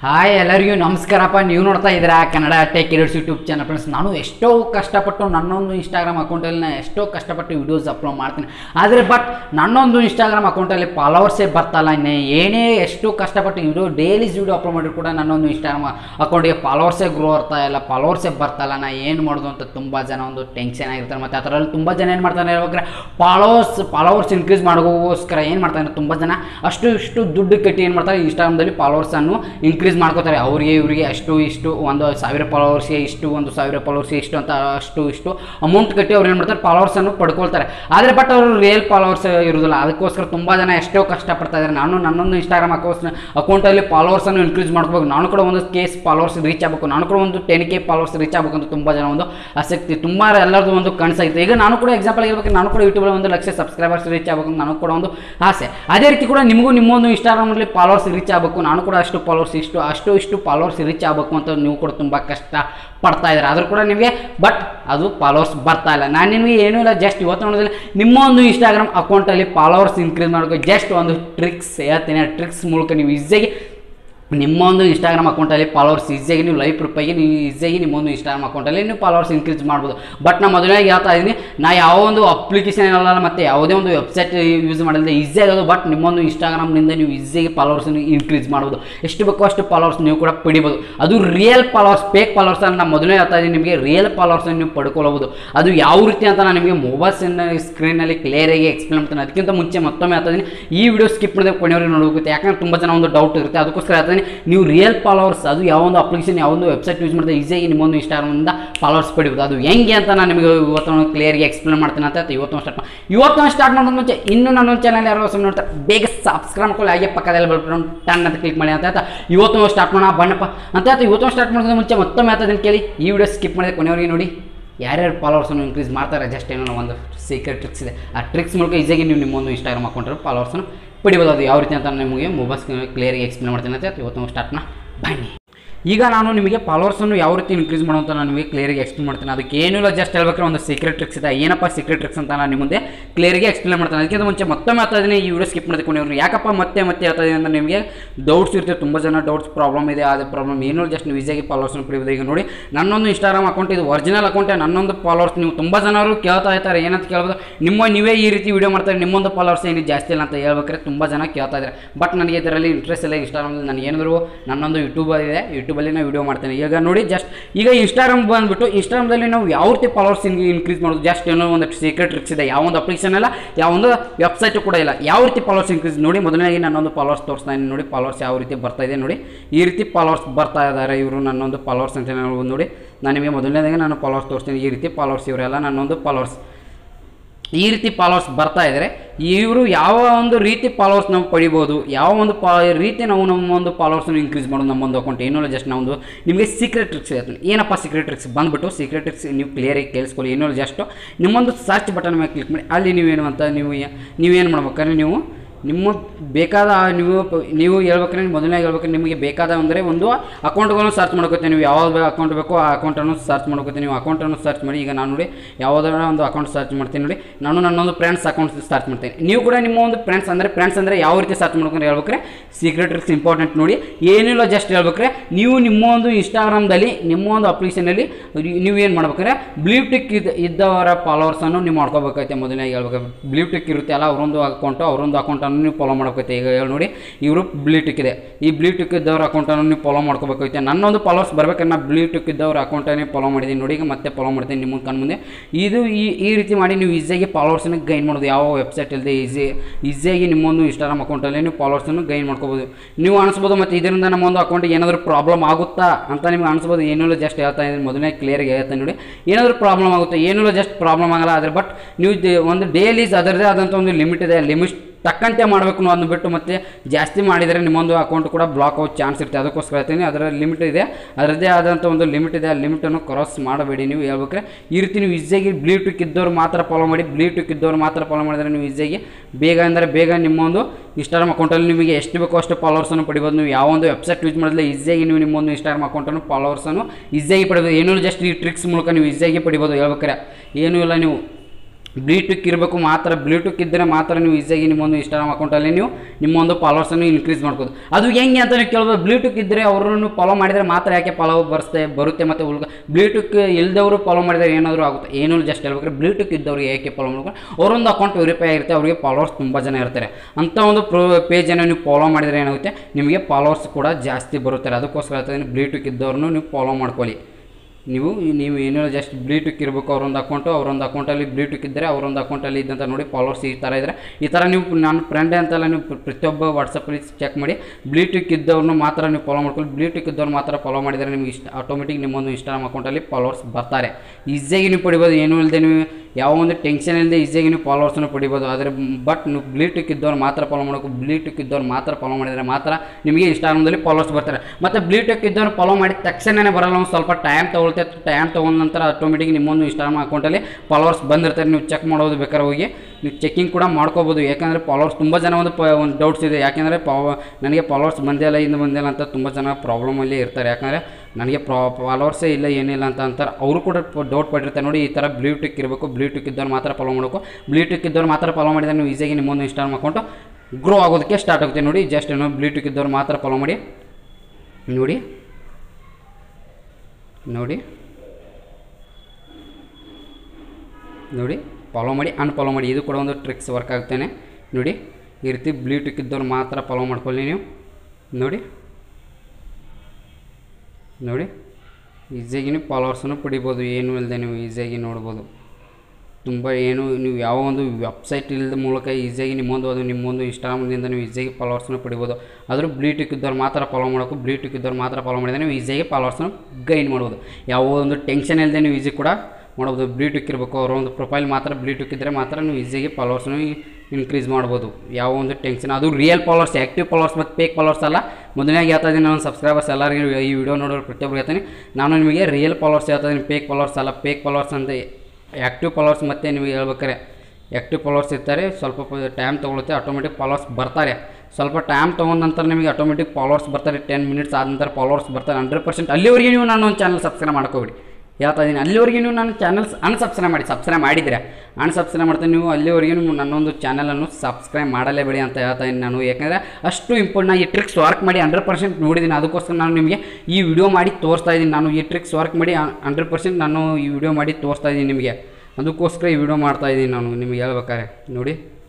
hi ಎಲ್ಲರಿಗೂ ನಮಸ್ಕಾರಪ್ಪ ನೀವು ನೋಡ್ತಾ ಇದ್ದೀರಾ ಕನ್ನಡ ಟೆಕ್ ಕಿರಿಡ್ಸ್ ಯೂಟ್ಯೂಬ್ ಚಾನಲ್ ಫ್ರೆಂಡ್ಸ್ ನಾನು ಎಷ್ಟೋ ಕಷ್ಟಪಟ್ಟು ನನ್ನೊಂದು ಇನ್ಸ್ಟಾಗ್ರಾಮ್ ಅಕೌಂಟಲ್ಲಿ ನಾನು ಎಷ್ಟೋ ಕಷ್ಟಪಟ್ಟು ವಿಡಿಯೋಸ್ ಅಪ್ಲೋಡ್ ಮಾಡ್ತೀನಿ ಆದರೆ ಬಟ್ ನನ್ನೊಂದು ಇನ್ಸ್ಟಾಗ್ರಾಮ್ ಅಕೌಂಟಲ್ಲಿ ಫಾಲೋವರ್ಸೇ ಬರ್ತಲ್ಲ ಇನ್ನೇ ಏನೇ ಎಷ್ಟು ಕಷ್ಟಪಟ್ಟು ವಿಡಿಯೋ ಡೈಲೀಸ್ ವಿಡಿಯೋ ಅಪ್ಲೋಡ್ ಮಾಡಿದ್ರು ಕೂಡ ನನ್ನೊಂದು ಇನ್ಸ್ಟಾಗ್ರಾಮ್ ಅಕೌಂಟಿಗೆ ಫಾಲೋವರ್ಸೇ ಗ್ರೋ ಆಗ್ತಾ ಇಲ್ಲ ಫಾಲೋವರ್ಸೇ ಬರ್ತಲ್ಲ ನಾ ಏನು ಮಾಡೋದು ಅಂತ ತುಂಬ ಜನ ಒಂದು ಟೆನ್ಷನ್ ಆಗಿರ್ತಾರೆ ಮತ್ತು ಅದರಲ್ಲಿ ತುಂಬ ಜನ ಏನು ಮಾಡ್ತಾರೆ ಹೇಳ್ಬೇಕಾದ್ರೆ ಫಾಲೋವರ್ಸ್ ಫಾಲೋವರ್ಸ್ ಇನ್ಕ್ರೀಸ್ ಮಾಡೋಕ್ಕೋಸ್ಕರ ಏನು ಮಾಡ್ತಾರೆ ತುಂಬ ಜನ ಅಷ್ಟು ಇಷ್ಟು ದುಡ್ಡು ಕಟ್ಟಿ ಏನು ಮಾಡ್ತಾರೆ ಇನ್ಸ್ಟಾಗ್ರಾಮ್ದಲ್ಲಿ ಫಾಲೋವರ್ಸನ್ನು ಇನ್ಕ್ರೀಸ್ ಮಾಡ್ಕೋತಾರೆ ಅವರಿಗೆ ಇವರಿಗೆ ಅಷ್ಟು ಇಷ್ಟು ಒಂದು ಸಾವಿರ ಫಾಲೋವರ್ಸ್ಗೆ ಇಷ್ಟು ಒಂದು ಸಾವಿರ ಫಾಲೋವರ್ಸ್ಗೆ ಇಷ್ಟು ಅಂತ ಅಷ್ಟು ಇಷ್ಟು ಅಮೌಂಟ್ ಕಟ್ಟಿ ಅವ್ರು ಏನು ಮಾಡ್ತಾರೆ ಫಾಲೋವರ್ಸನ್ನು ಪಡ್ಕೊಳ್ತಾರೆ ಆದರೆ ಬಟ್ ಅವರು ರಿಯಲ್ ಫಾಲೋವರ್ಸ್ ಇರೋದಿಲ್ಲ ಅದಕ್ಕೋಸ್ಕರ ತುಂಬ ಜನ ಎಷ್ಟೋ ಕಷ್ಟಪಡ್ತಾ ಇದ್ದಾರೆ ನಾನು ನನ್ನೊಂದು ಇನ್ಸ್ಟಾಗ್ರಾಮ್ ಅಕೌಂಟ್ ಅಕೌಂಟಲ್ಲಿ ಫಾಲೋವರ್ಸನ್ನು ಇನ್ಕ್ರೀಸ್ ಮಾಡ್ಕೋಬೇಕು ನಾನು ಕೂಡ ಒಂದು ಕೇಸ್ ಫಾಲೋವರ್ಸ್ ರೀಚ್ ಆಗಬೇಕು ನಾನು ಕೂಡ ಒಂದು ಟೆನ್ ಕೆ ಫಾಲೋವರ್ಸ್ ರೀಚ್ ಆಗಬೇಕು ಅಂತ ತುಂಬ ಜನ ಒಂದು ಆಸಕ್ತಿ ತುಂಬ ಎಲ್ಲರದು ಒಂದು ಕನಸಾಗಿತ್ತು ಈಗ ನಾನು ಕೂಡ ಎಕ್ಸಾಂಪಲ್ ಇರಬೇಕು ನಾನು ಕೂಡ ಯೂಟ್ಯೂಬಲ್ಲಿ ಒಂದು ಲಕ್ಷ ಸಬ್ಸ್ಕ್ರೈಬರ್ಸ್ ರೀಚ್ ಆಗಬೇಕು ಅಂತ ನನಗೂ ಕೂಡ ಒಂದು ಆಸೆ ಅದೇ ರೀತಿ ಕೂಡ ನಿಮಗೂ ನಿಮ್ಮೊಂದು ಇನ್ಸ್ಟಾಗ್ರಾಮಲ್ಲಿ ಫಾಲೋವರ್ಸ್ ರೀಚ್ ಆಗಬೇಕು ನಾನು ಕೂಡ ಅಷ್ಟು ಫಾಲೋವರ್ಸ್ ಇಷ್ಟು ಅಷ್ಟು ಇಷ್ಟು ಫಾಲೋವರ್ಸ್ ರೀಚ್ ಆಗಬೇಕು ಅಂತ ನೀವು ಕೂಡ ತುಂಬ ಕಷ್ಟ ಪಡ್ತಾ ಇದ್ದಾರೆ ಆದರೂ ಕೂಡ ನಿಮಗೆ ಬಟ್ ಅದು ಫಾಲೋವರ್ಸ್ ಬರ್ತಾ ಇಲ್ಲ ನಾನು ನಿಮಗೆ ಏನೂ ಇಲ್ಲ ಜಸ್ಟ್ ಇವತ್ತು ನೋಡಿದ್ರೆ ನಿಮ್ಮ ಒಂದು ಇನ್ಸ್ಟಾಗ್ರಾಮ್ ಅಕೌಂಟಲ್ಲಿ ಫಾಲೋವರ್ಸ್ ಇನ್ಕ್ರೀಸ್ ಮಾಡೋಕ್ಕೆ ಜಸ್ಟ್ ಒಂದು ಟ್ರಿಕ್ಸ್ ಹೇಳ್ತೀನಿ ಆ ಟ್ರಿಕ್ಸ್ ಮೂಲಕ ನೀವು ಈಸಿಯಾಗಿ ನಿಮ್ಮ ಒಂದು ಇನ್ಸ್ಟಾಗ್ರಾಮ್ ಅಕೌಂಟಲ್ಲಿ ಫಾಲೋವರ್ಸ್ ಈಸಿಯಾಗಿ ನೀವು ಲೈಫ್ ರೂಪಾಯಿಗೆ ನೀವು ಈಸಿಯಾಗಿ ನಿಮ್ಮೊಂದು ಇನ್ಸ್ಟಾಗ್ರಾಮ್ ಅಕೌಂಟಲ್ಲಿ ನೀವು ಫಾಲೋವರ್ಸ್ ಇನ್ಕ್ರೀಸ್ ಮಾಡ್ಬೋದು ಬಟ್ ನಾ ಮೊದಲಾಗಿ ಹೇಳ್ತಾ ಇದ್ದೀನಿ ನಾ ಯಾವ ಒಂದು ಅಪ್ಲಿಕೇಶನ್ ಇರಲ್ಲ ಮತ್ತು ಯಾವುದೇ ಒಂದು ವೆಬ್ಸೈಟ್ ಯೂಸ್ ಮಾಡಿದ್ರೆ ಈಸಿ ಆಗೋದು ಬಟ್ ನಿಮ್ಮೊಂದು ಇನ್ಸ್ಟಾಗ್ರಾಮ್ನಿಂದ ನೀವು ಈಸಿಯಾಗಿ ಫಾಲೋವರ್ಸನ್ನು ಇನ್ಕ್ರೀಸ್ ಮಾಡ್ಬೋದು ಎಷ್ಟು ಬೇಕೋ ಅಷ್ಟು ಫಾಲೋವರ್ಸ್ ನೀವು ಕೂಡ ಪಡಿಬೋದು ಅದು ರಿಯಲ್ ಫಾಲೋವರ್ಸ್ ಫೇಕ್ ಫಾಲೋವರ್ಸ್ ನಾನು ಮೊದಲೇ ಹೇಳ್ತಾ ಇದ್ದೀನಿ ನಿಮಗೆ ರಿಯಲ್ ಫಾಲೋವರ್ಸನ್ನು ನೀವು ಪಡ್ಕೊಳ್ಬೋದು ಅದು ಯಾವ ರೀತಿ ಅಂತ ನಾನು ನಿಮಗೆ ಮೊಬೈಲ್ಸಿನ ಸ್ಕ್ರೀನಲ್ಲಿ ಕ್ಲಿಯರಾಗಿ ಎಕ್ಸ್ಪ್ಲೇನ್ ಮಾಡ್ತೀನಿ ಅದಕ್ಕಿಂತ ಮುಂಚೆ ಮತ್ತೊಮ್ಮೆ ಹೇಳ್ತಾ ಇದ್ದೀನಿ ಈ ವಿಡಿಯೋ ಸ್ಕಿಪ್ ಮಾಡಿದ್ರೆ ಕೊನೆಯವರೆಗೆ ನೋಡಬೇಕು ಯಾಕಂದ್ರೆ ತುಂಬ ಜನ ಒಂದು ಡೌಟ್ ಇರುತ್ತೆ ಅದಕ್ಕೋಸ್ಕರ ಹೇಳ್ತಾ ಇದ್ದೀನಿ ನೀವು ರಿಯಲ್ ಫಾಲೋವರ್ಸ್ ಅದು ಯಾವೊಂದು ಅಪ್ಲಿಕೇಶನ್ ಯಾವೊಂದು ವೆಬ್ಸೈಟ್ ಯೂಸ್ ಮಾಡಿದ್ರೆ ಈಸಿಯಾಗಿ ನಿಮ್ಮೊಂದು ಇನ್ಸ್ಟಾಗ್ರಾಮಿಂದ ಫಾಲೋವರ್ಸ್ ಪಡಿಬೋದು ಅದು ಹೆಂಗೆ ಅಂತ ನಾನು ನಿಮಗೆ ಇವತ್ತು ಕ್ಲಿಯರ್ಗೆ ಎಕ್ಸ್ಪ್ಲೇನ್ ಮಾಡ್ತೀನಿ ಅಂತ ಇವತ್ತು ಸ್ಟಾರ್ಟ್ ಮಾಡಿ ಇವತ್ತು ಸ್ಟಾರ್ಟ್ ಮಾಡೋದು ಮುಂಚೆ ಇನ್ನೂ ನನ್ನ ಚಾನಲ್ ಯಾರು ಹೊಸ ನೋಡ್ತಾರೆ ಬೇಗ ಸಬ್ಸ್ಕ್ರೈಬ್ ಮಾಡ್ಕೊಳ್ಳಿ ಹಾಗೆ ಪಕ್ಕದಲ್ಲಿ ಬರ್ಕೊಂಡು ಟನ್ ಅಂತ ಕ್ಲಿಕ್ ಮಾಡಿ ಅಂತ ಹೇಳ್ತಾ ಇವತ್ತು ಸ್ಟಾರ್ಟ್ ಮಾಡೋಣ ಬಣ್ಣಪ್ಪ ಅಂತ ಹೇಳ್ತಾ ಇವತ್ತು ಸ್ಟಾರ್ಟ್ ಮಾಡೋದು ಮುಂಚೆ ಮತ್ತೊಮ್ಮೆ ಹೇಳ್ತಾ ಕೇಳಿ ಈ ವಿಡಿಯೋ ಸ್ಕಿಪ್ ಮಾಡಿದ್ರೆ ಕೊನೆಯವರೆಗೆ ನೋಡಿ ಯಾರ್ಯಾರು ಫಾಲೋವರ್ಸನ್ನು ಇನ್ಕ್ರೀಸ್ ಮಾಡ್ತಾರೆ ಜಸ್ಟ್ ಏನೋ ಒಂದು ಸೀಕ್ರೆಟ್ ಟ್ರಿಕ್ಸ್ ಇದೆ ಆ ಟ್ರಿಕ್ಸ್ ಮೂಲಕ ಈಸಿಯಾಗಿ ನೀವು ನಿಮ್ಮೊಂದು ಇನ್ಸ್ಟಾಗ್ರಾಮ್ ಅಕೌಂಟಲ್ಲಿ ಫಾಲೋವರ್ಸನ್ನು ಪಡಿಬೋದು ಅದು ಯಾವ ರೀತಿ ಅಂತ ನಿಮಗೆ ಮೊಬೈಲ್ಸ್ ಕ್ಲಿಯರ್ಗೆ ಎಕ್ಸ್ಪ್ಲೇನ್ ಮಾಡ್ತೀನಿ ಅಂತ ಇವತ್ತು ಸ್ಟಾರ್ಟ್ನ ಬನ್ನಿ ಈಗ ನಾನು ನಿಮಗೆ ಫಾಲೋವರ್ಸನ್ನು ಯಾವ ರೀತಿ ಇನ್ಕ್ರೀಸ್ ಮಾಡುವಂತ ನಾನು ನಿಮಗೆ ಕ್ಲಿಯರ್ಗೆ ಎಕ್ಸ್ಪ್ಲೇನ್ ಮಾಡ್ತೀನಿ ಅದಕ್ಕೆ ಏನೂ ಇಲ್ಲ ಜಸ್ಟ್ ಹೇಳ್ಬೇಕಾದ್ರೆ ಒಂದು ಸೀಕ್ರೆಟ್ ಟ್ರಿಕ್ಸ್ ಇದೆ ಏನಪ್ಪ ಸೀಕ್ರೆಟ್ ಟ್ರಿಕ್ಸ್ ಅಂತ ನಾನು ನಿಮ್ಮ ಮುಂದೆ ಕ್ಲಿಯರ್ಗೆ ಎಕ್ಸ್ಪ್ಲೇನ್ ಮಾಡ್ತೀನಿ ಅದಕ್ಕಿಂತ ಮುಂಚೆ ಮತ್ತೊಮ್ಮೆ ಹೇಳ್ತಾ ಇದ್ದೀನಿ ಈ ವಿಡಿಯೋ ಸ್ಕಿಪ್ ಮಾಡ್ಕೊಂಡು ಯಾಕಪ್ಪ ಮತ್ತೆ ಮತ್ತೆ ಹೇಳ್ತಾ ಇದ್ದೀನಿ ಅಂದರೆ ನಿಮಗೆ ಡೌಟ್ಸ್ ಇರ್ತದೆ ತುಂಬ ಜನ ಡೌಟ್ಸ್ ಪ್ರಾಬ್ಲಮ್ ಇದೆ ಅದೇ ಪ್ರಾಬ್ಲಮ್ ಏನೂ ಜಸ್ಟ್ ನೀವು ಈಸಿಯಾಗಿ ಫಾಲೋವರ್ಸನ್ನು ಪಡಿಬೋದು ಈಗ ನೋಡಿ ನನ್ನೊಂದು ಇನ್ಸ್ಟಾಗ್ರಾಮ್ ಅಕೌಂಟ್ ಇದು ಒರಿಜಿನಲ್ ಅಕೌಂಟೇ ನನ್ನೊಂದು ಫಾಲೋವರ್ಸ್ ನೀವು ತುಂಬ ಜನರು ಕೇಳ್ತಾ ಇರ್ತಾರೆ ಏನಂತ ಕೇಳ್ಬೋದು ನಿಮ್ಮ ನೀವೇ ಈ ರೀತಿ ವಿಡಿಯೋ ಮಾಡ್ತಾರೆ ನಿಮ್ಮೊಂದು ಫಾಲೋವರ್ಸ್ ಏನು ಜಾಸ್ತಿ ಇಲ್ಲ ಅಂತ ಹೇಳ್ಬೇಕಾದ್ರೆ ತುಂಬ ಜನ ಕೇಳ್ತಾ ಇದ್ದಾರೆ ಬಟ್ ನನಗೆ ಇದರಲ್ಲಿ ಇಂಟ್ರೆಸ್ಟ್ ಇಲ್ಲ ಇನ್ಸ್ಟಾಗ್ರಾಮಲ್ಲಿ ನನಗೆ ಏನಾದರೂ ನನ್ನೊಂದು ಯೂಟ್ಯೂಬ್ ಇದೆ ಯೂಟ್ಯೂಬಲ್ಲಿ ನಾನು ವಿಡಿಯೋ ಮಾಡ್ತೇನೆ ಈಗ ನೋಡಿ ಜಸ್ಟ್ ಈಗ ಇನ್ಸ್ಟಾಗ್ರಾಮ್ ಬಂದುಬಿಟ್ಟು ಇನ್ಸ್ಟಾಗ್ರಾಮ್ದಲ್ಲಿ ನಾವು ಯಾವ ರೀತಿ ಫಾಲೋವರ್ಸ್ ಇನ್ಕ್ರೀಸ್ ಮಾಡೋದು ಜಸ್ಟ್ ಏನೋ ಒಂದು ಸೀಕ್ರೆಟ್ ಟ್ರಿಕ್ಸ್ ಇದೆ ಯಾವ ಒಂದು ಅಪ್ಲಿಕೇಶನ್ ಇಲ್ಲ ಯಾವ ಒಂದು ವೆಬ್ಸೈಟು ಕೂಡ ಇಲ್ಲ ಯಾವ ರೀತಿ ಫಾಲೋವರ್ಸ್ ಇನ್ಕ್ರೀಸ್ ನೋಡಿ ಮೊದಲನೇಗೆ ನನ್ನೊಂದು ಫಾಲೋವರ್ಸ್ ತೋರಿಸ್ತಾ ಇದ್ದೀನಿ ನೋಡಿ ಫಾಲೋವರ್ಸ್ ಯಾವ ರೀತಿ ಬರ್ತಾ ಇದೆ ನೋಡಿ ಈ ರೀತಿ ಫಾಲೋವರ್ಸ್ ಬರ್ತಾ ಇದ್ದಾರೆ ಇವರು ನನ್ನೊಂದು ಫಾಲೋವರ್ಸ್ ಅಂತ ಹೇಳ್ಬೋದು ನೋಡಿ ನಾನು ನಿಮಗೆ ಮೊದಲನೇದಾಗೆ ನಾನು ಫಾಲೋವರ್ಸ್ ತೋರಿಸ್ತೀನಿ ಈ ರೀತಿ ಫಾಲೋವರ್ಸ್ ಇವರೆಲ್ಲ ನನ್ನೊಂದು ಫಾಲೋವರ್ಸ್ ಈ ರೀತಿ ಫಾಲೋವರ್ಸ್ ಬರ್ತಾ ಇದ್ದಾರೆ ಇವರು ಯಾವ ಒಂದು ರೀತಿ ಫಾಲೋವರ್ಸ್ ನಾವು ಪಡಿಬೋದು ಯಾವ ಒಂದು ಪಾ ರೀತಿ ನಾವು ನಮ್ಮ ಒಂದು ಫಾಲೋವರ್ಸನ್ನು ಇನ್ಕ್ರೀಸ್ ಮಾಡೋದು ನಮ್ಮ ಒಂದು ಅಕೌಂಟ್ ಏನೋ ಜಸ್ಟ್ ನಾವು ಒಂದು ನಿಮಗೆ ಸೀಕ್ರೆಟ್ ಟ್ರಿಕ್ಸ್ ಹೇಳ್ತೀನಿ ಏನಪ್ಪ ಸೀಕ್ರೆಟ್ ಟ್ರಿಕ್ಸ್ ಬಂದುಬಿಟ್ಟು ಸೀಕ್ರೆಟ್ ಟ್ರಿಕ್ಸ್ ನೀವು ಕ್ಲಿಯರಾಗಿ ಕೇಳಿಸ್ಕೊಳ್ಳಿ ಏನೋ ಜಸ್ಟ್ ನಿಮ್ಮೊಂದು ಸರ್ಚ್ ಬಟನ್ ಮೇಲೆ ಕ್ಲಿಕ್ ಮಾಡಿ ಅಲ್ಲಿ ನೀವೇನು ಅಂತ ನೀವು ನೀವೇನು ಮಾಡ್ಬೇಕಂದ್ರೆ ನೀವು ನಿಮ್ಮ ಬೇಕಾದ ನೀವು ನೀವು ಹೇಳ್ಬೇಕಂದ್ರೆ ಮೊದಲನೇ ಹೇಳ್ಬೇಕಂದ್ರೆ ನಿಮಗೆ ಬೇಕಾದ ಅಂದರೆ ಒಂದು ಅಕೌಂಟ್ಗಳನ್ನು ಸರ್ಚ್ ಮಾಡ್ಕೋತೀವಿ ನೀವು ಯಾವ್ದು ಅಕೌಂಟ್ ಬೇಕೋ ಆ ಅಕೌಂಟನ್ನು ಸರ್ಚ್ ಮಾಡ್ಕೋತೀವಿ ನೀವು ಅಕೌಂಟನ್ನು ಸರ್ಚ್ ಮಾಡಿ ಈಗ ನಾನು ನೋಡಿ ಯಾವುದಾರ ಒಂದು ಅಕೌಂಟ್ ಸರ್ಚ್ ಮಾಡ್ತೀನಿ ನೋಡಿ ನಾನು ನನ್ನೊಂದು ಫ್ರೆಂಡ್ಸ್ ಅಕೌಂಟ್ ಸರ್ಚ್ ಮಾಡ್ತೀನಿ ನೀವು ಕೂಡ ನಿಮ್ಮ ಒಂದು ಫ್ರೆಂಡ್ಸ್ ಅಂದರೆ ಫ್ರೆಂಡ್ಸ್ ಅಂದರೆ ಯಾವ ರೀತಿ ಸರ್ಚ್ ಮಾಡ್ಕೊಂಡು ಹೇಳ್ಬೇಕ್ರೆ ಸೀಕ್ರೆಟ್ ಟ್ರಿಕ್ಸ್ ಇಂಪಾರ್ಟೆಂಟ್ ನೋಡಿ ಏನಿಲ್ಲ ಜಸ್ಟ್ ಹೇಳ್ಬೇಕ್ರೆ ನೀವು ನಿಮ್ಮ ಒಂದು ಇನ್ಸ್ಟಾಗ್ರಾಮ್ದಲ್ಲಿ ನಿಮ್ಮ ಒಂದು ಅಪ್ಲಿಕೇಶನಲ್ಲಿ ನೀವು ಏನು ಮಾಡ್ಬೇಕಾದ್ರೆ ಬ್ಲೂ ಟಿಕ್ ಇದ್ದ ಇದ್ದವರ ಫಾಲೋವರ್ಸನ್ನು ನೀವು ಮಾಡ್ಕೋಬೇಕೈತೆ ಮೊದಲನೇ ಹೇಳ್ಬೇಕು ಬ್ಲೂ ಟಿಕ್ ಇರುತ್ತೆ ಅಲ್ಲ ಅವರೊಂದು ಅಕೌಂಟು ಅವರೊಂದು ಅಕೌಂಟನ್ನು ನೀವು ಫಾಲೋ ಮಾಡ್ಕೋತೆ ಈಗ ಹೇಳಿ ನೋಡಿ ಇವರು ಬ್ಲೂ ಟಿಕ್ ಇದೆ ಈ ಬ್ಲೂ ಟಿಕ್ ಇದ್ದವ್ರ ಅಕೌಂಟನ್ನು ನೀವು ಫಾಲೋ ಮಾಡ್ಕೋಬೇಕೈತೆ ನನ್ನೊಂದು ಫಾಲೋವರ್ಸ್ ಬರ್ಬೇಕಾದ್ರೆ ನಾನು ಬ್ಲೂ ಟಿಕ್ ಇದ್ದವ್ರ ಅಕೌಂಟನ್ನೇ ಫಾಲೋ ಮಾಡಿದ್ದೀನಿ ನೋಡಿ ಈಗ ಮತ್ತೆ ಫಾಲೋ ಮಾಡ್ತೀನಿ ನಿಮ್ಮ ಕಣ್ಣು ಮುಂದೆ ಇದು ಈ ಈ ರೀತಿ ಮಾಡಿ ನೀವು ಈಸಿಯಾಗಿ ಫಾಲೋವರ್ಸನ್ನು ಗೈನ್ ಮಾಡೋದು ಯಾವ ವೆಬ್ಸೈಟ್ ಇಲ್ಲದೆ ಈಸಿ ಈಸಿಯಾಗಿ ನಿಮ್ಮೊಂದು ಇನ್ಸ್ಟಾಗ್ರಾಮ್ ಅಕೌಂಟಲ್ಲಿ ನೀವು ಫಾಲೋವರ್ಸನ್ನು ಗೈನ್ ಮಾಡ್ಕೋಬೋದು ನೀವು ಅನಿಸ್ಬೋದು ಮತ್ತು ಇದರಿಂದ ನಮ್ಮ ಒಂದು ಅಕೌಂಟಿಗೆ ಏನಾದರೂ ಪ್ರಾಬ್ಲಮ್ ಆಗುತ್ತಾ ಅಂತ ನಿಮ್ಗೆ ಅನಿಸ್ಬೋದು ಏನಿಲ್ಲ ಜಸ್ಟ್ ಹೇಳ್ತಾ ಇದ್ದೀನಿ ಮೊದಲನೇ ಕ್ಲಿಯರ್ಗೆ ಹೇಳ್ತಾನೆ ನೋಡಿ ಏನಾದರೂ ಪ್ರಾಬ್ಲಮ್ ಆಗುತ್ತೆ ಏನಿಲ್ಲ ಜಸ್ಟ್ ಪ್ರಾಬ್ಲಮ್ ಆಗಲ್ಲ ಆದರೆ ಬಟ್ ನೀವು ದೇ- ಒಂದು ಡೈಲೀಸ್ ಅದರದೇ ಆದಂಥ ಒಂದು ಲಿಮಿಟ್ ಇದೆ ಲಿಮಿಟ್ ತಕ್ಕಂತೆ ಮಾಡಬೇಕು ಅನ್ನೋದನ್ನ ಬಿಟ್ಟು ಮತ್ತೆ ಜಾಸ್ತಿ ಮಾಡಿದರೆ ನಿಮ್ಮೊಂದು ಅಕೌಂಟ್ ಕೂಡ ಬ್ಲಾಕ್ ಆಗೋ ಚಾನ್ಸ್ ಇರುತ್ತೆ ಅದಕ್ಕೋಸ್ಕರ ಹೇಳ್ತೀನಿ ಅದರ ಲಿಮಿಟ್ ಇದೆ ಅದರದ್ದೇ ಆದಂಥ ಒಂದು ಲಿಮಿಟ್ ಇದೆ ಆ ಲಿಮಿಟನ್ನು ಕ್ರಾಸ್ ಮಾಡಬೇಡಿ ನೀವು ಹೇಳ್ಬೇಕ್ರೆ ಈ ರೀತಿ ನೀವು ಈಸಿಯಾಗಿ ಬ್ಲೂಟೂಕ್ ಇದ್ದವ್ರು ಮಾತ್ರ ಫಾಲೋ ಮಾಡಿ ಬ್ಲೂಟೂಕ್ ಇದ್ದವ್ರು ಮಾತ್ರ ಫಾಲೋ ಮಾಡಿದರೆ ನೀವು ಈಸಿಯಾಗಿ ಬೇಗ ಅಂದರೆ ಬೇಗ ನಿಮ್ಮ ಒಂದು ಇನ್ಸ್ಟಾಗ್ರಾಮ್ ಅಕೌಂಟಲ್ಲಿ ನಿಮಗೆ ಎಷ್ಟು ಬೇಕೋ ಅಷ್ಟು ಫಾಲೋವರ್ಸನ್ನು ಪಡಿಬೋದು ನೀವು ಯಾವ ಒಂದು ವೆಬ್ಸೈಟ್ ಯೂಸ್ ಮಾಡಿದ್ರೆ ಈಸಿಯಾಗಿ ನೀವು ನಿಮ್ಮೊಂದು ಇನ್ಸ್ಟಾಗ್ರಾಮ್ ಅಕೌಂಟನ್ನು ಫಾಲೋವರ್ಸನ್ನು ಈಸಿಯಾಗಿ ಪಡಿಬೋದು ಏನೂ ಜಸ್ಟ್ ಈ ಟ್ರಿಕ್ಸ್ ಮೂಲಕ ನೀವು ಈಸಿಯಾಗಿ ಪಡಿಬೋದು ಹೇಳ್ಬೇಕಾರೆ ಏನೂ ಇಲ್ಲ ನೀವು ಬ್ಲೂಟೂಕ್ ಇರಬೇಕು ಮಾತ್ರ ಬ್ಲೂಟೂಕ್ ಇದ್ದರೆ ಮಾತ್ರ ನೀವು ಈಸಿಯಾಗಿ ನಿಮ್ಮೊಂದು ಇನ್ಸ್ಟಾಗ್ರಾಮ್ ಅಕೌಂಟಲ್ಲಿ ನೀವು ನಿಮ್ಮೊಂದು ಫಾಲೋವರ್ಸನ್ನು ಇನ್ಕ್ರೀಸ್ ಮಾಡ್ಬೋದು ಅದು ಹೆಂಗೆ ಅಂತ ನೀವು ಕೇಳ್ಬೋದು ಬ್ಲೂಟೂಕ್ ಇದ್ದರೆ ಅವರನ್ನು ಫಾಲೋ ಮಾಡಿದರೆ ಮಾತ್ರ ಯಾಕೆ ಫಾಲೋ ಬರುತ್ತೆ ಬರುತ್ತೆ ಮತ್ತು ಉಳ್ಕ ಬ್ಲೂಟೂಕ್ ಇಲ್ದವರು ಫಾಲೋ ಮಾಡಿದರೆ ಏನಾದರೂ ಆಗುತ್ತೆ ಏನೂ ಜಸ್ಟ್ ಹೇಳ್ಬೇಕಾದ್ರೆ ಬ್ಲೂಟೂಕ್ ಇದ್ದವ್ರಿಗೆ ಯಾಕೆ ಫಾಲೋ ಮಾಡ್ಕೊಂಡು ಅವರೊಂದು ಅಕೌಂಟ್ ವೆರಿಫೈ ಆಗಿರುತ್ತೆ ಅವರಿಗೆ ಫಾಲೋವರ್ಸ್ ತುಂಬ ಜನ ಇರ್ತಾರೆ ಅಂಥ ಒಂದು ಪ್ರೋ ಪೇಜನ್ನು ನೀವು ಫಾಲೋ ಮಾಡಿದರೆ ಏನಾಗುತ್ತೆ ನಿಮಗೆ ಫಾಲೋವರ್ಸ್ ಕೂಡ ಜಾಸ್ತಿ ಬರುತ್ತಾರೆ ಅದಕ್ಕೋಸ್ಕರ ಹೇಳ್ತೀನಿ ಬ್ಲೂಟೂಕ್ ಇದ್ದವ್ರನ್ನು ನೀವು ಫಾಲೋ ಮಾಡ್ಕೊಳ್ಳಿ ನೀವು ನೀವು ಏನೋ ಜಸ್ಟ್ ಬ್ಲೂಟೂಕ್ ಇರಬೇಕು ಅವರೊಂದು ಅಕೌಂಟು ಅವರೊಂದು ಅಕೌಂಟಲ್ಲಿ ಬ್ಲೂಟೂಕ್ ಇದ್ದರೆ ಅವರೊಂದು ಅಕೌಂಟಲ್ಲಿ ಇದ್ದಂತ ನೋಡಿ ಫಾಲೋವರ್ಸ್ ಈ ಥರ ಇದ್ದರೆ ಈ ಥರ ನೀವು ನನ್ನ ಫ್ರೆಂಡ್ ಅಂತೆಲ್ಲ ನೀವು ಪ್ರ- ಪ್ರತಿಯೊಬ್ಬ ವಾಟ್ಸಪ್ಪಲ್ಲಿ ಚೆಕ್ ಮಾಡಿ ಬ್ಲೂಟೂಕ್ ಇದ್ದವ್ರನ್ನ ಮಾತ್ರ ನೀವು ಫಾಲೋ ಮಾಡ್ಕೊಳ್ಳಿ ಬ್ಲೂಟೂಕ್ ಇದ್ದವ್ರು ಮಾತ್ರ ಫಾಲೋ ಮಾಡಿದರೆ ನಿಮ್ಗೆ ಇಷ್ಟ ಆಟೋಮೆಟಿಕ್ ನಿಮ್ಮೊಂದು ಇನ್ಸ್ಟಾಗ್ರಾಮ್ ಅಕೌಂಟಲ್ಲಿ ಫಾಲೋವರ್ಸ್ ಬರ್ತಾರೆ ಈಸಿಯಾಗಿ ನೀವು ಪಡಿಬೋದು ಏನೂ ಇಲ್ಲದೆ ನೀವು ಯಾವ ಒಂದು ಟೆನ್ಷನ್ ಇಲ್ಲದೆ ಈಸಿಯಾಗಿ ನೀವು ಫಾಲೋವರ್ಸನ್ನು ಪಡಿಬೋದು ಆದರೆ ಬಟ್ ನೀವು ಬ್ಲೂಟೂಕ್ ಇದ್ದವ್ರು ಮಾತ್ರ ಫಾಲೋ ಮಾಡಬೇಕು ಬ್ಲೂಟೂಕ್ ಇದ್ದವ್ರು ಮಾತ್ರ ಫಾಲೋ ಮಾಡಿದರೆ ಮಾತ್ರ ನಿಮಗೆ ಇನ್ಸ್ಟಾಗ್ರಾಮ್ದಲ್ಲಿ ಫಾಲೋವರ್ಸ್ ಬರ್ತಾರೆ ಮತ್ತು ಬ್ಲೂಟೂಕ್ ಇದ್ದವ್ರು ಫಾಲೋ ಮಾಡಿದ ತಕ್ಷಣನೇ ಬರಲ್ಲ ಒಂದು ಸ್ವಲ್ಪ ಟೈಮ್ ತೊಗೊಳುತ್ತೆ ಟೈಮ್ ತೊಗೊಂಡ ನಂತರ ಆಟೋಮೆಟಿಕ್ ನಿಮ್ಮೊಂದು ಇನ್ಸ್ಟಾಗ್ರಾಮ್ ಅಕೌಂಟಲ್ಲಿ ಫಾಲೋವರ್ಸ್ ಬಂದಿರ್ತಾರೆ ನೀವು ಚೆಕ್ ಮಾಡೋದು ಬೇಕಾದ್ರೆ ಹೋಗಿ ನೀವು ಚೆಕಿಂಗ್ ಕೂಡ ಮಾಡ್ಕೋಬೋದು ಯಾಕಂದರೆ ಫಾಲೋವರ್ಸ್ ತುಂಬ ಜನ ಒಂದು ಪ ಒಂದು ಡೌಟ್ಸ್ ಇದೆ ಯಾಕೆಂದರೆ ಪಾವ ನನಗೆ ಫಾಲೋವರ್ಸ್ ಬಂದಿಲ್ಲ ಇಂದು ಬಂದಿಲ್ಲ ಅಂತ ತುಂಬ ಜನ ಪ್ರಾಬ್ಲಮಲ್ಲಿ ಇರ್ತಾರೆ ಯಾಕಂದರೆ ನನಗೆ ಪ್ರಾ ಫಾಲೋವರ್ಸೇ ಇಲ್ಲ ಏನಿಲ್ಲ ಅಂತ ಅಂತಾರೆ ಅವರು ಕೂಡ ಡೌಟ್ ಪಟ್ಟಿರ್ತಾರೆ ನೋಡಿ ಈ ಥರ ಬ್ಲೂಟೂಕ್ ಇರಬೇಕು ಬ್ಲೂಟೂಕ್ ಇದ್ದವ್ರು ಮಾತ್ರ ಫಾಲೋ ಮಾಡಬೇಕು ಬ್ಲೂಟೂಕ್ ಇದ್ದವ್ರು ಮಾತ್ರ ಫಾಲೋ ಮಾಡಿದರೆ ನೀವು ಈಸಿಯಾಗಿ ನಿಮ್ಮೊಂದು ಇನ್ಸ್ಟಾಗ್ರಾಮ್ ಅಕೌಂಟು ಗ್ರೋ ಆಗೋದಕ್ಕೆ ಸ್ಟಾರ್ಟ್ ಆಗುತ್ತೆ ನೋಡಿ ಜಸ್ಟ್ ಏನೋ ಬ್ಲೂಟೂಕ್ ಇದ್ದವ್ರು ಮಾತ್ರ ಫಾಲೋ ಮಾಡಿ ನೋಡಿ ನೋಡಿ ನೋಡಿ ಫಾಲೋ ಮಾಡಿ ಅನ್ಫಾಲೋ ಮಾಡಿ ಇದು ಕೂಡ ಒಂದು ಟ್ರಿಕ್ಸ್ ವರ್ಕ್ ಆಗ್ತಾನೆ ನೋಡಿ ಈ ರೀತಿ ಬ್ಲೂಟೂಕ್ ಇದ್ದವ್ರು ಮಾತ್ರ ಫಾಲೋ ಮಾಡ್ಕೊಳ್ಳಿ ನೀವು ನೋಡಿ ನೋಡಿ ಈಸಿಯಾಗಿ ನೀವು ಫಾಲೋವರ್ಸನ್ನು ಪಡಿಬೋದು ಏನು ಇಲ್ಲದೆ ನೀವು ಈಸಿಯಾಗಿ ನೋಡ್ಬೋದು ತುಂಬ ಏನು ನೀವು ಯಾವ ಒಂದು ವೆಬ್ಸೈಟ್ ಇಲ್ಲದ ಮೂಲಕ ಈಸಿಯಾಗಿ ನಿಮ್ಮೊಂದು ಅದು ನಿಮ್ಮೊಂದು ಇನ್ಸ್ಟಾಗ್ರಾಮ್ದಿಂದ ನೀವು ಈಸಿಯಾಗಿ ಫಾಲೋವರ್ಸ್ನ ಪಡಿಬೋದು ಆದರೂ ಬ್ಲೂಟೂಕ್ ಇದ್ದವ್ರು ಮಾತ್ರ ಫಾಲೋ ಮಾಡೋಕು ಬ್ಲೂಟೂಕ್ ಇದ್ದವ್ರು ಮಾತ್ರ ಫಾಲೋ ಮಾಡಿದರೆ ನೀವು ಈಸಿಯಾಗಿ ಫಾಲೋವರ್ಸ್ನ ಗೈನ್ ಮಾಡ್ಬೋದು ಯಾವ ಒಂದು ಟೆನ್ಷನ್ ಇಲ್ಲದೆ ನೀವು ಈಸಿ ಕೂಡ ಮಾಡ್ಬೋದು ಬ್ಲೂಟೂಕ್ ಇರಬೇಕು ಅವರ ಒಂದು ಪ್ರೊಫೈಲ್ ಮಾತ್ರ ಬ್ಲೂಟೂಕ್ ಇದ್ದರೆ ಮಾತ್ರ ನೀವು ಈಸಿಯಾಗಿ ಫಾಲೋವರ್ಸ್ನ ಇನ್ಕ್ರೀಸ್ ಮಾಡ್ಬೋದು ಯಾವ ಒಂದು ಟೆನ್ಷನ್ ಅದು ರಿಯಲ್ ಫಾಲೋವರ್ಸ್ ಆ್ಯಕ್ಟಿವ್ ಫಾಲೋವರ್ಸ್ ಮತ್ತು ಫೇಕ್ ಫಾಲೋವರ್ಸ್ ಅಲ್ಲ ಮೊದಲನೇಗೆ ಹೇಳ್ತಾ ಇದ್ದೀನಿ ನಾನು ಸಬ್ಸ್ಕ್ರೈಬರ್ಸ್ ಎಲ್ಲರಿಗೂ ಈ ವಿಡಿಯೋ ನೋಡೋರು ಪ್ರತಿಯೊಬ್ಬರು ಹೇಳ್ತೀನಿ ನಾನು ನಿಮಗೆ ರಿಯಲ್ ಫಾಲೋವರ್ಸ್ ಹೇಳ್ತಾ ಇದ್ದೀನಿ ಫೇಕ್ ಫಾಲೋವರ್ಸ್ ಅಲ್ಲ ಫೇಕ್ ಫಾಲೋವರ್ಸ್ ಅಂತ ಆ್ಯಕ್ಟಿವ್ ಫಾಲೋವರ್ಸ್ ಮತ್ತೆ ನಿಮಗೆ ಹೇಳ್ಬೇಕಾರೆ ಆ್ಯಕ್ಟಿವ್ ಫಾಲೋವರ್ಸ್ ಇರ್ತಾರೆ ಸ್ವಲ್ಪ ಟೈಮ್ ತೊಗೊಳುತ್ತೆ ಆಟೋಮೆಟಿಕ್ ಫಾಲೋವರ್ಸ್ ಬರ್ತಾರೆ ಸ್ವಲ್ಪ ಟೈಮ್ ತೊಗೊಂಡ ನಂತರ ನಿಮಗೆ ಆಟೋಮೆಟಿಕ್ ಫಾಲೋವರ್ಸ್ ಬರ್ತಾರೆ ಟೆನ್ ಮಿನಿಟ್ಸ್ ಆದ ನಂತರ ಫಾಲೋವರ್ಸ್ ಬರ್ತಾರೆ ಹಂಡ್ರೆಡ್ ಪರ್ಸೆಂಟ್ ಅಲ್ಲಿವರೆಗೆ ನೀವು ನಾನು ಒಂದು ಚಾನಲ್ ಸಬ್ಸ್ಕ್ರೈಬ್ ಮಾಡ್ಕೋಬಿಡಿ ಹೇಳ್ತಾ ಇದ್ದೀನಿ ಅಲ್ಲಿವರೆಗೆ ನೀವು ನನ್ನ ಚಾನಲ್ಸ್ ಅನ್ಸಬ್ಸ್ಕ್ರೈಬ್ ಮಾಡಿ ಸಬ್ಸ್ಕ್ರೈಬ್ ಮಾಡಿದರೆ ಅನ್ಸಬ್ಸ್ಕ್ರೈಬ್ ಮಾಡ್ತೀನಿ ನೀವು ಅಲ್ಲಿವರೆಗೆ ನೀವು ನನ್ನೊಂದು ಚಾನಲನ್ನು ಸಬ್ಸ್ಕ್ರೈಬ್ ಮಾಡಲೇಬೇಡಿ ಅಂತ ಹೇಳ್ತಾ ಇದ್ದೀನಿ ನಾನು ಯಾಕಂದರೆ ಅಷ್ಟು ಇಂಪಾರ್ಟ್ ನಾನು ಈ ಟ್ರಿಕ್ಸ್ ವರ್ಕ್ ಮಾಡಿ ಹಂಡ್ರೆಡ್ ಪರ್ಸೆಂಟ್ ನೋಡಿದ್ದೀನಿ ಅದಕ್ಕೋಸ್ಕರ ನಾನು ನಿಮಗೆ ಈ ವಿಡಿಯೋ ಮಾಡಿ ತೋರಿಸ್ತಾ ಇದ್ದೀನಿ ನಾನು ಈ ಟ್ರಿಕ್ಸ್ ವರ್ಕ್ ಮಾಡಿ ಹಂಡ್ರೆಡ್ ಪರ್ಸೆಂಟ್ ನಾನು ಈ ವಿಡಿಯೋ ಮಾಡಿ ತೋರಿಸ್ತಾ ಇದ್ದೀನಿ ನಿಮಗೆ ಅದಕ್ಕೋಸ್ಕರ ಈ ವಿಡಿಯೋ ಮಾಡ್ತಾ ಇದ್ದೀನಿ ನಾನು ನಿಮಗೆ ಹೇಳ್ಬೇಕಾರೆ ನೋಡಿ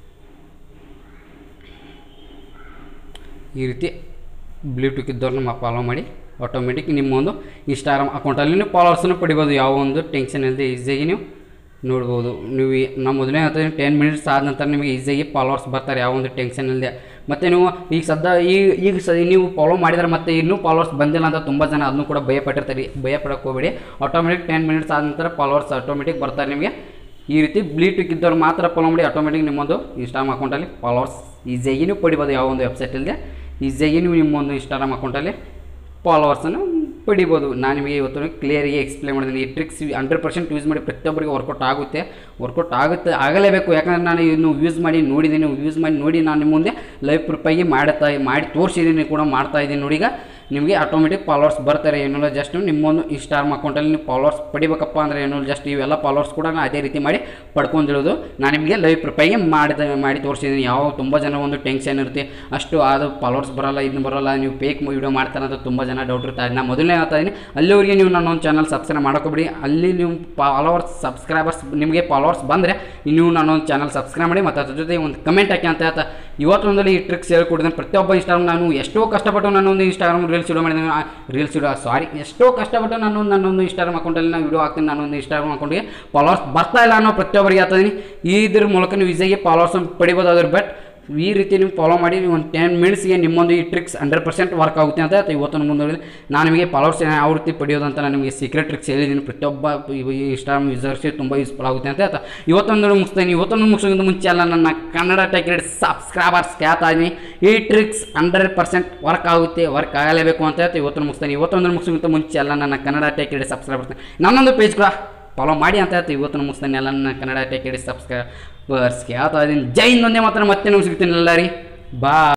ಈ ರೀತಿ ಬ್ಲೂಟೂತ್ ಇದ್ದವ್ರನ್ನ ಫಾಲೋ ಮಾಡಿ ಆಟೋಮೆಟಿಕ್ ನಿಮ್ಮೊಂದು ಇನ್ಸ್ಟಾಗ್ರಾಮ್ ಅಕೌಂಟಲ್ಲಿ ನೀವು ಫಾಲೋವರ್ಸನ್ನು ಪಡಿಬೋದು ಯಾವ ಒಂದು ಟೆನ್ಷನ್ ಇಲ್ಲದೆ ಈಸಿಯಾಗಿ ನೀವು ನೋಡ್ಬೋದು ನೀವು ಈ- ನಮ್ಮ ಮೊದಲನೇ ಹೇಳ್ತೀನಿ ಟೆನ್ ಮಿನಿಟ್ಸ್ ಆದ ನಂತರ ನಿಮಗೆ ಈಸಿಯಾಗಿ ಫಾಲೋವರ್ಸ್ ಬರ್ತಾರೆ ಯಾವ ಒಂದು ಟೆನ್ಷನ್ ಇಲ್ಲದೆ ಮತ್ತು ನೀವು ಈಗ ಸದ್ಯ ಈಗ ಈಗ ಸ ನೀವು ಫಾಲೋ ಮಾಡಿದರೆ ಮತ್ತೆ ಇನ್ನೂ ಫಾಲೋವರ್ಸ್ ಬಂದಿಲ್ಲ ಅಂತ ತುಂಬ ಜನ ಅದನ್ನು ಕೂಡ ಭಯಪಟ್ಟಿರ್ತಾರೆ ಭಯಪಡಕ್ಕೆ ಹೋಗಬೇಡಿ ಆಟೋಮೆಟಿಕ್ ಟೆನ್ ಮಿನಿಟ್ಸ್ ಆದ ನಂತರ ಫಾಲೋವರ್ಸ್ ಆಟೋಮೆಟಿಕ್ ಬರ್ತಾರೆ ನಿಮಗೆ ಈ ರೀತಿ ಬ್ಲೂಟೂತ್ ಇದ್ದವ್ರು ಮಾತ್ರ ಫಾಲೋ ಮಾಡಿ ಆಟೋಮೆಟಿಕ್ ನಿಮ್ಮೊಂದು ಇನ್ಸ್ಟಾಗ್ರಾಮ್ ಅಕೌಂಟಲ್ಲಿ ಫಾಲೋವರ್ಸ್ ಈಸಿಯಾಗಿ ನೀವು ಪಡಿಬೋದು ಯಾವ ಒಂದು ವೆಬ್ಸೈಟ್ ಇಲ್ಲದೆ ಈಸಿಯಾಗಿ ನೀವು ನಿಮ್ಮೊಂದು ಇನ್ಸ್ಟಾಗ್ರಾಮ್ ಅಕೌಂಟಲ್ಲಿ ಫಾಲೋವರ್ಸನ್ನು ಪಡಿಬೋದು ನಾನು ನಿಮಗೆ ಇವತ್ತು ಕ್ಲಿಯರಿಗೆ ಎಕ್ಸ್ಪ್ಲೇನ್ ಮಾಡಿದ್ದೀನಿ ಈ ಟ್ರಿಕ್ಸ್ ಹಂಡ್ರೆಡ್ ಪರ್ಸೆಂಟ್ ಯೂಸ್ ಮಾಡಿ ಪ್ರತಿಯೊಬ್ಬರಿಗೆ ವರ್ಕೌಟ್ ಆಗುತ್ತೆ ವರ್ಕೌಟ್ ಆಗುತ್ತೆ ಆಗಲೇಬೇಕು ಯಾಕಂದರೆ ನಾನು ಇನ್ನು ಯೂಸ್ ಮಾಡಿ ನೋಡಿದ್ದೀನಿ ಯೂಸ್ ಮಾಡಿ ನೋಡಿ ನಾನು ನಿಮ್ಮ ಮುಂದೆ ಲೈವ್ ಪ್ರೂಫಾಗಿ ಮಾಡ್ತಾ ಮಾಡಿ ತೋರಿಸಿದ್ದೀನಿ ಕೂಡ ಮಾಡ್ತಾ ಇದ್ದೀನಿ ನೋಡಿ ಈಗ ನಿಮಗೆ ಆಟೋಮೆಟಿಕ್ ಫಾಲೋವರ್ಸ್ ಬರ್ತಾರೆ ಏನಿಲ್ಲ ಜಸ್ಟ್ ನಿಮ್ಮೊಂದು ಇನ್ಸ್ಟಾಗ್ರಾಮ್ ಅಕೌಂಟಲ್ಲಿ ನೀವು ಫಾಲೋವರ್ಸ್ ಪಡಿಬೇಕಪ್ಪ ಅಂದರೆ ಏನು ಜಸ್ಟ್ ಇವೆಲ್ಲ ಫಾಲೋವರ್ಸ್ ಕೂಡ ನಾನು ಅದೇ ರೀತಿ ಮಾಡಿ ಪಡ್ಕೊಂಡಿರೋದು ನಾನು ನಿಮಗೆ ಲೈವ್ ಪ್ರೂಫಾಗಿ ಮಾಡಿದ ಮಾಡಿ ತೋರಿಸಿದ್ದೀನಿ ಯಾವ ತುಂಬ ಜನ ಒಂದು ಟೆನ್ಷನ್ ಇರುತ್ತೆ ಅಷ್ಟು ಅದು ಫಾಲೋವರ್ಸ್ ಬರಲ್ಲ ಇದನ್ನ ಬರಲ್ಲ ನೀವು ಫೇಕ್ ವಿಡಿಯೋ ಮಾಡ್ತಾರೆ ಅಂತ ತುಂಬ ಜನ ಡೌಟ್ ಇರ್ತಾರೆ ನಾನು ಮೊದಲನೇ ಹೇಳ್ತಾ ಇದ್ದೀನಿ ಅಲ್ಲಿವರೆಗೆ ನೀವು ನನ್ನ ಒಂದು ಚಾನಲ್ ಸಬ್ಸ್ಕ್ರೈಬ್ ಮಾಡ್ಕೊಬಿಡಿ ಅಲ್ಲಿ ನೀವು ಫಾಲೋವರ್ಸ್ ಸಬ್ಸ್ಕ್ರೈಬರ್ಸ್ ನಿಮಗೆ ಫಾಲೋವರ್ಸ್ ಬಂದರೆ ನೀವು ನನ್ನೊಂದು ಚಾನಲ್ ಸಬ್ಸ್ಕ್ರೈಬ್ ಮಾಡಿ ಮತ್ತು ಅದ್ರ ಜೊತೆ ಒಂದು ಕಮೆಂಟ್ ಹಾಕಿ ಅಂತ ಹೇಳ್ತಾ ಇವತ್ತೊಂದಲ್ಲಿ ಈ ಟ್ರಿಕ್ಸ್ ಹೇಳ್ಕೊಡಿದ್ದೀನಿ ಪ್ರತಿಯೊಬ್ಬ ಇನ್ಸ್ಟಾಗ್ರಾಮ್ ನಾನು ಎಷ್ಟೋ ಕಷ್ಟಪಟ್ಟು ನನ್ನೊಂದು ಇನ್ಸ್ಟಾಗ್ರಾಮ್ ರೀಲ್ಸ್ ವಿಡಿಯೋ ಮಾಡಿದ್ದೀನಿ ರೀಲ್ಸ್ ವಿಡಿಯೋ ಸಾರಿ ಎಷ್ಟೋ ಕಷ್ಟಪಟ್ಟು ನಾನು ನನ್ನೊಂದು ಇನ್ಸ್ಟಾಗ್ರಾಮ್ ಅಕೌಂಟಲ್ಲಿ ನಾನು ವಿಡಿಯೋ ಹಾಕ್ತೀನಿ ನಾನೊಂದು ಇನ್ಸ್ಟಾಗ್ರಾಮ್ ಅಕೌಂಟಿಗೆ ಫಾಲೋವರ್ಸ್ ಬರ್ತಾ ಇಲ್ಲ ಅನ್ನೋ ಪ್ರತಿಯೊಬ್ಬರಿಗೆ ಹೇಳ್ತಾ ಇದ್ದೀನಿ ಇದ್ರ ಮೂಲಕ ನೀವು ಈಸಿಯಾಗಿ ಫಾಲೋವರ್ಸ್ ಪಡಿಬೋದು ಅದ್ರ ಬಟ್ ಈ ರೀತಿ ನೀವು ಫಾಲೋ ಮಾಡಿ ನೀವು ಒಂದು ಟೆನ್ ಮಿನಿಟ್ಸ್ಗೆ ನಿಮ್ಮೊಂದು ಈ ಟ್ರಿಕ್ಸ್ ಹಂಡ್ರೆಡ್ ಪರ್ಸೆಂಟ್ ವರ್ಕ್ ಆಗುತ್ತೆ ಅಂತ ಹೇಳ್ತಾ ಇವತ್ತು ಮುಂದೆ ನಾನು ನಿಮಗೆ ಫಾಲೋವರ್ಸ್ ಯಾವ ರೀತಿ ಪಡೆಯೋದು ಅಂತ ನಾನು ನಿಮಗೆ ಸೀಕ್ರೆಟ್ ಟ್ರಿಕ್ಸ್ ಹೇಳಿದ್ದೀನಿ ಪ್ರತಿಯೊಬ್ಬ ಈ ಇನ್ಸ್ಟಾಗ್ರಾಮ್ ಯೂಸರ್ಸ್ಗೆ ತುಂಬ ಯೂಸ್ಫುಲ್ ಆಗುತ್ತೆ ಅಂತ ಹೇಳ್ತಾ ಇವತ್ತೊಂದು ಮುಗಿಸ್ತೇನೆ ಇವತ್ತೊಂದು ಮುಗಿಸೋದ್ರಿಂದ ಮುಂಚೆ ಎಲ್ಲ ನನ್ನ ಕನ್ನಡ ಟೆಕ್ರೆಡ್ ಸಬ್ಸ್ಕ್ರೈಬರ್ಸ್ ಕೇಳ್ತಾ ಇದ್ದೀನಿ ಈ ಟ್ರಿಕ್ಸ್ ಹಂಡ್ರೆಡ್ ಪರ್ಸೆಂಟ್ ವರ್ಕ್ ಆಗುತ್ತೆ ವರ್ಕ್ ಆಗಲೇಬೇಕು ಅಂತ ಹೇಳ್ತಾ ಇವತ್ತೊಂದು ಮುಗಿಸ್ತೇನೆ ಇವತ್ತೊಂದು ಮುಗಿಸೋಕ್ಕಿಂತ ಮುಂಚೆ ಎಲ್ಲ ನನ್ನ ಕನ್ನಡ ಟೆಕ್ರೆಡ್ ಸಬ್ಸ್ಕ್ರೈಬರ್ಸ್ ನನ್ನೊಂದು ಪೇಜ್ ಕೂಡ ಫಾಲೋ ಮಾಡಿ ಅಂತ ಹೇಳ್ತೀವಿ ಇವತ್ತು ಮುಗಿಸ್ತಾನೆ ಎಲ್ಲ ನನ್ನ ಕನ್ನಡ ಟೆಕ್ ಸಬ್ಸ್ಕ್ರೈಬರ್ಸ್ಗೆ ಹೇಳ್ತಾ ಇದ್ದೀನಿ ಜೈ ಹಿಂದ್ ಒಂದೇ ಮಾತ್ರ ಮತ್ತೆ ನೀವು ಸಿಗ್ತೀನಿ ಎಲ್ಲ ರೀ ಬಾ